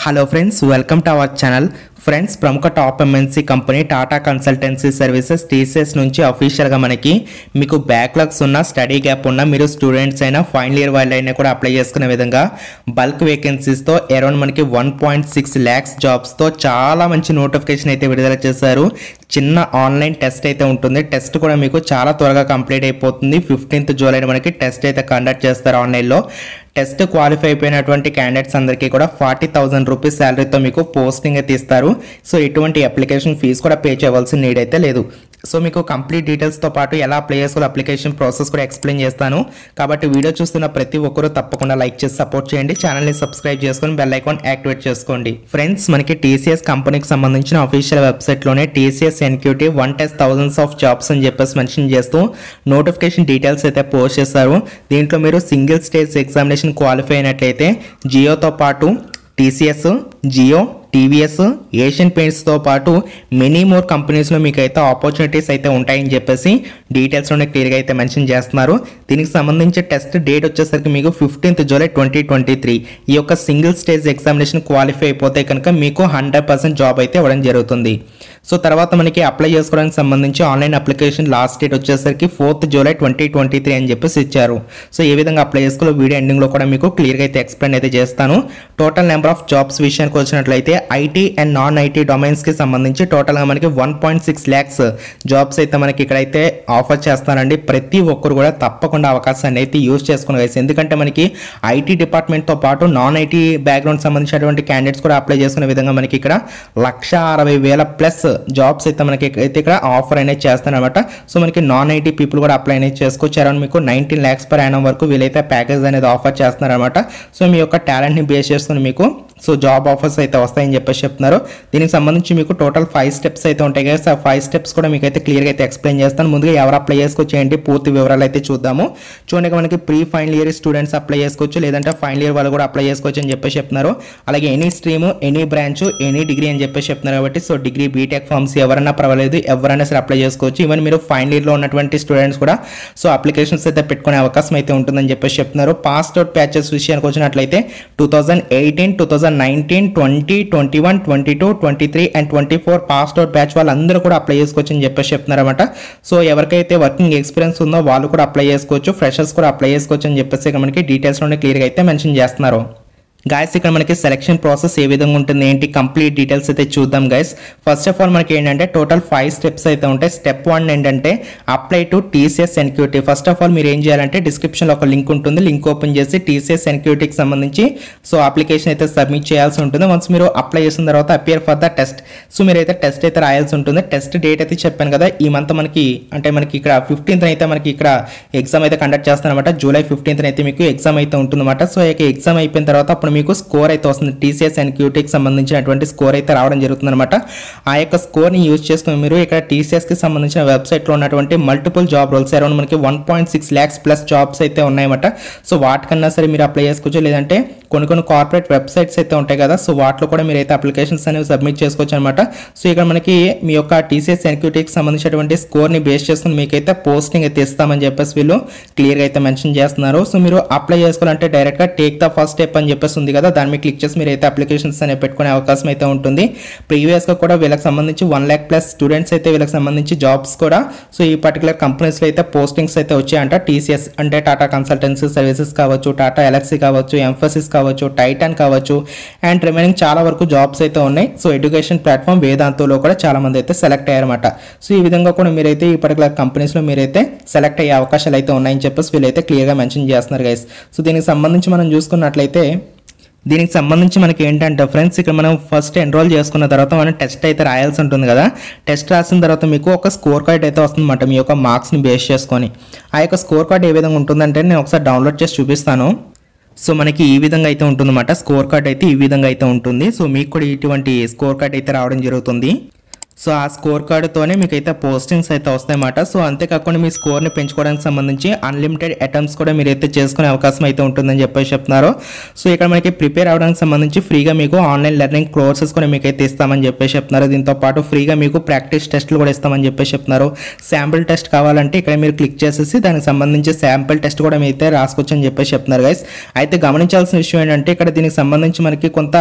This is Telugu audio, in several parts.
Hello friends welcome to our channel friends ప్రముఖ top MNC company Tata consultancy services TCS నుంచి అఫీషియల్గా మనకి మీకు బ్యాక్లాగ్స్ ఉన్న స్టడీ గ్యాప్ ఉన్న మీరు స్టూడెంట్స్ అయినా ఫైనల్ ఇయర్ వాళ్ళు అయినా కూడా అప్లై చేసుకునే విధంగా బల్క్ వేకెన్సీస్తో అరౌండ్ మనకి వన్ పాయింట్ సిక్స్ ల్యాక్స్ జాబ్స్తో చాలా మంచి నోటిఫికేషన్ అయితే విడుదల చేశారు చిన్న ఆన్లైన్ టెస్ట్ అయితే ఉంటుంది టెస్ట్ కూడా మీకు చాలా త్వరగా కంప్లీట్ అయిపోతుంది ఫిఫ్టీన్త్ జూలై మనకి టెస్ట్ అయితే కండక్ట్ చేస్తారు ఆన్లైన్లో టెస్ట్ క్వాలిఫై అయిపోయినటువంటి క్యాండిడేట్స్ అందరికీ కూడా ఫార్టీ థౌసండ్ రూపీస్ శాలరీతో మీకు పోస్టింగ్ అయితే ఇస్తారు సో ఎటువంటి అప్లికేషన్ ఫీజు కూడా పే చేయవలసిన నీడ్ అయితే లేదు సో మీకు కంప్లీట్ డీటెయిల్స్తో పాటు ఎలా అప్లై చేసుకోవాలి అప్లికేషన్ ప్రాసెస్ కూడా ఎక్స్ప్లెయిన్ చేస్తాను కాబట్టి వీడియో చూస్తున్న ప్రతి ఒక్కరూ తప్పకుండా లైక్ చేసి సపోర్ట్ చేయండి ఛానల్ని సబ్స్క్రైబ్ చేసుకొని బెల్ ఐకాన్ యాక్టివేట్ చేసుకోండి ఫ్రెండ్స్ మనకి టీసీఎస్ కంపెనీకి సంబంధించిన అఫీషియల్ వెబ్సైట్లోనే TCS NQT one test thousands of jobs అని చెప్పేసి మెన్షన్ చేస్తూ నోటిఫికేషన్ డీటెయిల్స్ అయితే పోస్ట్ చేశారు దీంట్లో మీరు సింగిల్ స్టేజ్ ఎగ్జామినేషన్ క్వాలిఫై అయినట్లయితే జియోతో పాటు టీసీఎస్ జియో టీవీఎస్ ఏషియన్ పెయింట్స్తో పాటు మెనీ మోర్ కంపెనీస్లో మీకు అయితే ఆపర్చునిటీస్ అయితే ఉంటాయని చెప్పేసి డీటెయిల్స్లోనే క్లియర్గా అయితే మెన్షన్ చేస్తున్నారు దీనికి సంబంధించి టెస్ట్ డేట్ వచ్చేసరికి మీకు fifteenth July twenty twenty three ఈ యొక్క సింగిల్ స్టేజ్ ఎగ్జామినేషన్ క్వాలిఫై అయిపోతే కనుక మీకు హండ్రెడ్ పర్సెంట్ జాబ్ అయితే ఇవ్వడం జరుగుతుంది సో తర్వాత మనకి అప్లై చేసుకోవడానికి సంబంధించి ఆన్లైన్ అప్లికేషన్ లాస్ట్ డేట్ వచ్చేసరికి fourth July twenty twenty three అని చెప్పేసి ఇచ్చారు సో ఏ విధంగా అప్లై చేసుకోవాలో వీడియో ఎండింగ్లో కూడా మీకు క్లియర్గా అయితే ఎక్స్ప్లెయిన్ అయితే చేస్తాను టోటల్ నెంబర్ ఆఫ్ జాబ్స్ విషయానికి వచ్చినట్లయితే ఐటీ అండ్ నాన్ ఐటీ డొమైన్స్కి సంబంధించి టోటల్గా మనకి one point six lakhs jobs అయితే మనకి ఇక్కడైతే ఆఫర్ చేస్తానండి ప్రతి ఒక్కరు కూడా తప్పకుండా అవకాశాన్ని అయితే యూజ్ చేసుకుని guys. ఎందుకంటే మనకి ఐటీ డిపార్ట్మెంట్తో పాటు నాన్ ఐటీ బ్యాక్గ్రౌండ్ సంబంధించినటువంటి క్యాండిడేట్స్ కూడా అప్లై చేసుకునే విధంగా మనకి ఇక్కడ లక్ష అరవై వేల ప్లస్ జాబ్స్ అయితే మనకి అయితే ఇక్కడ ఆఫర్ అనేది చేస్తారనమాట సో మనకి నాన్ ఐటీ పీపుల్ కూడా అప్లై అనేది చేసుకోవచ్చు అరౌండ్ మీకు నైన్టీన్ ల్యాక్స్ పర్ యానం వరకు వీలైతే ప్యాకేజ్ అనేది ఆఫర్ చేస్తున్నారనమాట సో మీ యొక్క టాలెంట్ని బేస్ చేసుకుని మీకు సో జాబ్ ఆఫర్స్ అయితే వస్తాయని చెప్పేసి చెప్తున్నారు దీనికి సంబంధించి మీకు టోటల్ ఫైవ్ స్టెప్స్ అయితే ఉంటాయి కదా ఆ ఫైవ్ స్టెప్స్ కూడా మీకు అయితే క్లియర్గా అయితే ఎక్స్ప్లెయిన్ చేస్తాను ముందుగా ఎవరు అప్లై చేసుకోవచ్చు ఏంటి పూర్తి వివరాలు అయితే చూద్దాము చూడండి మనకి pre final year students apply చేసుకోవచ్చు లేదంటే ఫైనల్ ఇయర్ వాళ్ళు కూడా అప్లై చేసుకోవచ్చు అని చెప్పేసి చెప్తున్నారు అలాగే any stream any branch any degree అని చెప్పేసి చెప్తున్నారు కాబట్టి సో డిగ్రీ బీటెక్ ఫార్మ్స్ ఎవరైనా పర్వాలేదు ఎవరైనా సరే అప్లై చేసుకోవచ్చు ఈవెన్ మీరు ఫైనల్ ఇయర్లో ఉన్నటువంటి స్టూడెంట్స్ కూడా సో అప్లికేషన్స్ అయితే పెట్టుకునే అవకాశం అయితే ఉంటుందని చెప్పేసి చెప్తున్నారు పాస్ట్ అవుట్ ప్యాచెస్ విషయానికి వచ్చినట్లయితే two thousand eighteen two thousand nineteen twenty twenty one twenty two twenty three and twenty four past out batch వాళ్ళందరూ కూడా అప్లై చేసుకోవచ్చు అని చెప్పేసి చెప్తున్నారన్నమాట సో ఎవరికైతే వర్కింగ్ ఎక్స్పీరియన్స్ ఉందో వాళ్ళు కూడా అప్లై చేసుకోవచ్చు ఫ్రెషర్స్ కూడా అప్లై చేసుకోవచ్చు అని చెప్పేసి ఇక్కడ మనకి డీటెయిల్స్లోనే క్లియర్గా అయితే మెన్షన్ చేస్తున్నారు గాయస్ ఇక్కడ మనకి సెలక్షన్ ప్రాసెస్ ఏ విధంగా ఉంటుంది ఏంటి కంప్లీట్ డీటెయిల్స్ అయితే చూద్దాం గైస్ ఫస్ట్ ఆఫ్ ఆల్ మనకి ఏంటంటే టోటల్ ఫైవ్ స్టెప్స్ అయితే ఉంటాయి స్టెప్ వన్ ఏంటంటే apply to TCS NQT first of all మీరు ఏం చేయాలంటే డిస్క్రిప్షన్లో ఒక లింక్ ఉంటుంది లింక్ ఓపెన్ చేసి టీసీఎస్ ఎన్క్యూటీకి సంబంధించి సో అప్లికేషన్ అయితే సబ్మిట్ చేయాల్సి ఉంటుంది వన్స్ మీరు అప్లై చేసిన తర్వాత appear for the test so మీరైతే టెస్ట్ అయితే రాయాల్సి ఉంటుంది టెస్ట్ డేట్ అయితే చెప్పాను కదా ఈ మంత్ మనకి అంటే మనకి ఇక్కడ ఫిఫ్టీన్త్ అయితే మనకి ఇక్కడ ఎగ్జామ్ అయితే కండక్ట్ చేస్తారనమాట జూలై ఫిఫ్టీన్త్ అయితే మీకు ఎగ్జామ్ అయితే ఉంటుందన్నమాట సో ఇక ఎగ్జామ్ అయిపోయిన తర్వాత అప్పుడు మీకు స్కోర్ అయితే వస్తుంది టీసీఎస్ అండ్ క్యూటీకి సంబంధించినటువంటి స్కోర్ అయితే రావడం జరుగుతుంది అనమాట ఆ యొక్క స్కోర్ని యూజ్ చేసుకుని మీరు ఇక్కడ టీసీఎస్కి సంబంధించిన వెబ్సైట్లో ఉన్నటువంటి మల్టిపుల్ జాబ్ రోల్స్ అరౌండ్ మనకి one point six lakhs plus jobs అయితే ఉన్నాయన్నమాట సో వాటికన్నా సరే మీరు అప్లై చేసుకోవచ్చు లేదంటే కొన్ని కొన్ని కార్పొరేట్ వెబ్సైట్స్ అయితే ఉంటాయి కదా సో వాటిలో కూడా మీరు అయితే అప్లికేషన్స్ అనేవి సబ్మిట్ చేసుకోవచ్చు అనమాట సో ఇక్కడ మనకి మీ యొక్క టీసీఎస్ ఎన్క్యూటీకి సంబంధించినటువంటి స్కోర్ని బేస్ చేసుకుని మీకైతే పోస్టింగ్ అయితే ఇస్తామని చెప్పేసి వీళ్ళు క్లియర్గా అయితే మెన్షన్ చేస్తున్నారు సో మీరు అప్లై చేసుకోవాలంటే డైరెక్ట్గా టేక్ ద ఫస్ట్ స్టెప్ అని చెప్పేసి ఉంది కదా దాని మీద క్లిక్ చేసి మీరు అయితే అప్లికేషన్స్ అనేవి పెట్టుకునే అవకాశం అయితే ఉంటుంది ప్రీవియస్గా కూడా వీళ్ళకి సంబంధించి వన్ ల్యాక్ ప్లస్ స్టూడెంట్స్ అయితే వీళ్ళకి సంబంధించి జాబ్స్ కూడా సో ఈ పర్టికులర్ కంపెనీస్లో అయితే పోస్టింగ్స్ అయితే వచ్చాయంట టీసీఎస్ అంటే టాటా కన్సల్టెన్సీ సర్వీసెస్ కావచ్చు టాటా ఎలక్సీ కావచ్చు ఎంఫోసిస్ కావచ్చు టైటాన్ కావచ్చు అండ్ రిమైనింగ్ చాలా వరకు జాబ్స్ అయితే ఉన్నాయి సో ఎడ్యుకేషన్ ప్లాట్ఫామ్ వేదాంతలో కూడా చాలా మంది అయితే సెలెక్ట్ అయ్యారన్నమాట సో ఈ విధంగా కూడా మీరైతే ఈ పర్టికులర్ కంపెనీస్లో మీరైతే సెలెక్ట్ అయ్యే అవకాశాలు అయితే ఉన్నాయని చెప్పేసి వీళ్ళైతే క్లియర్గా మెన్షన్ చేస్తున్నారు గైస్ సో దీనికి సంబంధించి మనం చూసుకున్నట్లయితే దీనికి సంబంధించి మనకి ఏంటంటే ఫ్రెండ్స్ ఇక్కడ మనం ఫస్ట్ ఎన్రోల్ చేసుకున్న తర్వాత మనం టెస్ట్ అయితే రాయాల్సి ఉంటుంది కదా టెస్ట్ రాసిన తర్వాత మీకు ఒక స్కోర్ కార్డ్ అయితే వస్తుందన్నమాట మీ యొక్క మార్క్స్ని బేస్ చేసుకొని ఆ యొక్క స్కోర్ కార్డ్ ఏ విధంగా ఉంటుందంటే నేను ఒకసారి డౌన్లోడ్ చేసి చూపిస్తాను సో మనకి ఈ విధంగా అయితే ఉంటుందన్నమాట స్కోర్ కార్డ్ అయితే ఈ విధంగా అయితే ఉంటుంది సో మీకు కూడా ఇటువంటి స్కోర్ కార్డ్ అయితే రావడం జరుగుతుంది సో ఆ స్కోర్ కార్డుతోనే మీకు అయితే పోస్టింగ్స్ అయితే వస్తాయన్నమాట సో అంతేకాకుండా మీ స్కోర్ని పెంచుకోవడానికి సంబంధించి అన్లిమిటెడ్ అటెంప్ట్స్ కూడా మీరు అయితే చేసుకునే అవకాశం అయితే ఉంటుందని చెప్పేసి చెప్తున్నారు సో ఇక్కడ మనకి ప్రిపేర్ అవడానికి సంబంధించి ఫ్రీగా మీకు ఆన్లైన్ లెర్నింగ్ కోర్సెస్ కూడా మీకు అయితే ఇస్తామని చెప్పేసి చెప్తున్నారు దీంతో పాటు ఫ్రీగా మీకు ప్రాక్టీస్ టెస్ట్లు కూడా ఇస్తామని చెప్పేసి చెప్తున్నారు శాంపిల్ టెస్ట్ కావాలంటే ఇక్కడ మీరు క్లిక్ చేసేసి దానికి సంబంధించి శాంపిల్ టెస్ట్ కూడా మీరు అయితే రాసుకోవచ్చు అని చెప్పేసి చెప్తున్నారు గైస్ అయితే గమనించాల్సిన విషయం ఏంటంటే ఇక్కడ దీనికి సంబంధించి మనకి కొంత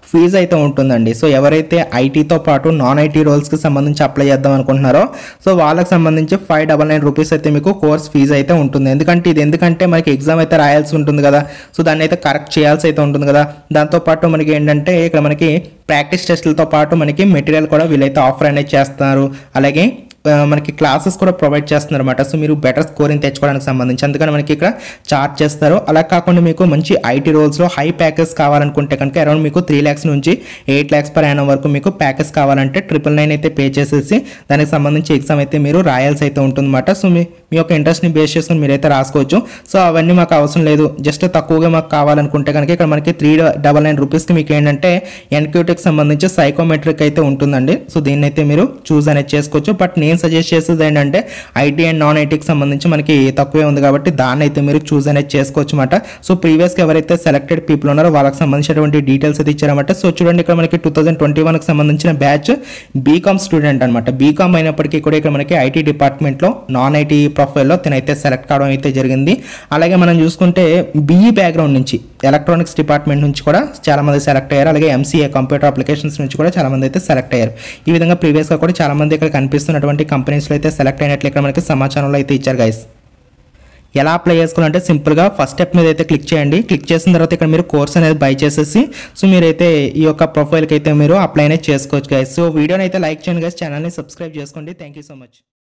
ఫీజు అయితే ఉంటుందండి సో ఎవరైతే ఐటీతో పాటు నాన్ ఐటీ రోల్స్కి సంబంధించి అప్లై చేద్దాం అనుకుంటున్నారో సో వాళ్ళకి సంబంధించి ఫైవ్ డబల్ నైన్ రూపీస్ అయితే మీకు కోర్స్ ఫీజు అయితే ఉంటుంది ఎందుకంటే ఇది ఎందుకంటే మనకి ఎగ్జామ్ అయితే రాయాల్సి ఉంటుంది కదా సో దాన్ని అయితే కరెక్ట్ చేయాల్సి అయితే ఉంటుంది కదా దాంతోపాటు మనకి ఏంటంటే ఇక్కడ మనకి ప్రాక్టీస్ టెస్టులతో పాటు మనకి మెటీరియల్ కూడా వీళ్ళైతే ఆఫర్ అనేది చేస్తున్నారు అలాగే ఆ, మనకి క్లాసెస్ కూడా ప్రొవైడ్ చేస్తున్నారు అనమాట సో మీరు బెటర్ స్కోరింగ్ తెచ్చుకోవడానికి సంబంధించి అందుకని మనకి ఇక్కడ చార్జ్ చేస్తారు అలా కాకుండా మీకు మంచి ఐటీ రోల్స్లో హై ప్యాకేజ్ కావాలనుకుంటే కనుక అరౌండ్ మీకు త్రీ ల్యాక్స్ నుంచి ఎయిట్ ల్యాక్స్ పర్ యానం వరకు మీకు ప్యాకేజ్ కావాలంటే ట్రిపుల్ నైన్ అయితే పే చేసేసి దానికి సంబంధించి ఎగ్జామ్ అయితే మీరు రాయాల్సి అయితే ఉంటుందన్నమాట సో మీ మీ యొక్క ఇంట్రెస్ట్ని బేస్ చేసుకుని మీరైతే రాసుకోవచ్చు సో అవన్నీ మాకు అవసరం లేదు జస్ట్ తక్కువగా మాకు కావాలనుకుంటే కనుక ఇక్కడ మనకి త్రీ డబల్ నైన్ రూపీస్కి మీకు ఏంటంటే ఎన్క్యూటీకి సంబంధించి సైకోమెట్రిక్ అయితే ఉంటుందండి సో దీన్ని అయితే మీరు చూస్ అనేది చేసుకోవచ్చు బట్ నేను సజెస్ట్ చేసేది ఏంటంటే ఐటీ అండ్ నాన్ ఐటీకి సంబంధించి మనకి తక్కువే ఉంది కాబట్టి దాన్ని అయితే మీరు చూస్ అనేది చేసుకోవచ్చు అనమాట సో ప్రీవియస్గా ఎవరైతే సెలెక్టెడ్ పీపుల్ ఉన్నారో వాళ్ళకి సంబంధించినటువంటి డీటెయిల్స్ అయితే ఇచ్చారన్నమాట సో చూడండి ఇక్కడ మనకి టూ థౌసండ్ ట్వంటీ వన్కి సంబంధించిన బ్యాచ్ బీకామ్ స్టూడెంట్ అనమాట బీకామ్ అయినప్పటికీ కూడా ఇక్కడ మనకి ఐటీ డిపార్ట్మెంట్లో నాన్ ఐటీ ప్రొఫైల్లో తినైతే సెలెక్ట్ కావడం అయితే జరిగింది అలాగే మనం చూసుకుంటే బీఈ బ్యాక్గ్రౌండ్ నుంచి ఎలక్ట్రానిక్స్ డిపార్ట్మెంట్ నుంచి కూడా చాలా మంది సెలెక్ట్ అయ్యారు అలాగే ఎంసీఏ కంప్యూటర్ అప్లికేషన్స్ నుంచి కూడా చాలా మంది అయితే సెలెక్ట్ అయ్యారు ఈ విధంగా ప్రీవియస్గా కూడా చాలా మంది ఇక్కడ కనిపిస్తున్నటువంటి కంపెనీస్లో అయితే సెలెక్ట్ అయినట్లు ఇక్కడ మనకి సమాచారంలో అయితే ఇచ్చారు గైస్ ఎలా అప్లై చేసుకోవాలంటే సింపుల్గా ఫస్ట్ స్టెప్ మీద అయితే క్లిక్ చేయండి క్లిక్ చేసిన తర్వాత ఇక్కడ మీరు కోర్స్ అనేది బై చేసేసి సో మీరైతే ఈ యొక్క ప్రొఫైల్కి అయితే మీరు అప్లై అనేది చేసుకోవచ్చు గైస్ సో వీడియోని అయితే లైక్ చేయండి గైస్ ఛానల్ని సబ్స్క్రైబ్ చేసుకోండి థ్యాంక్ యూ సో మచ్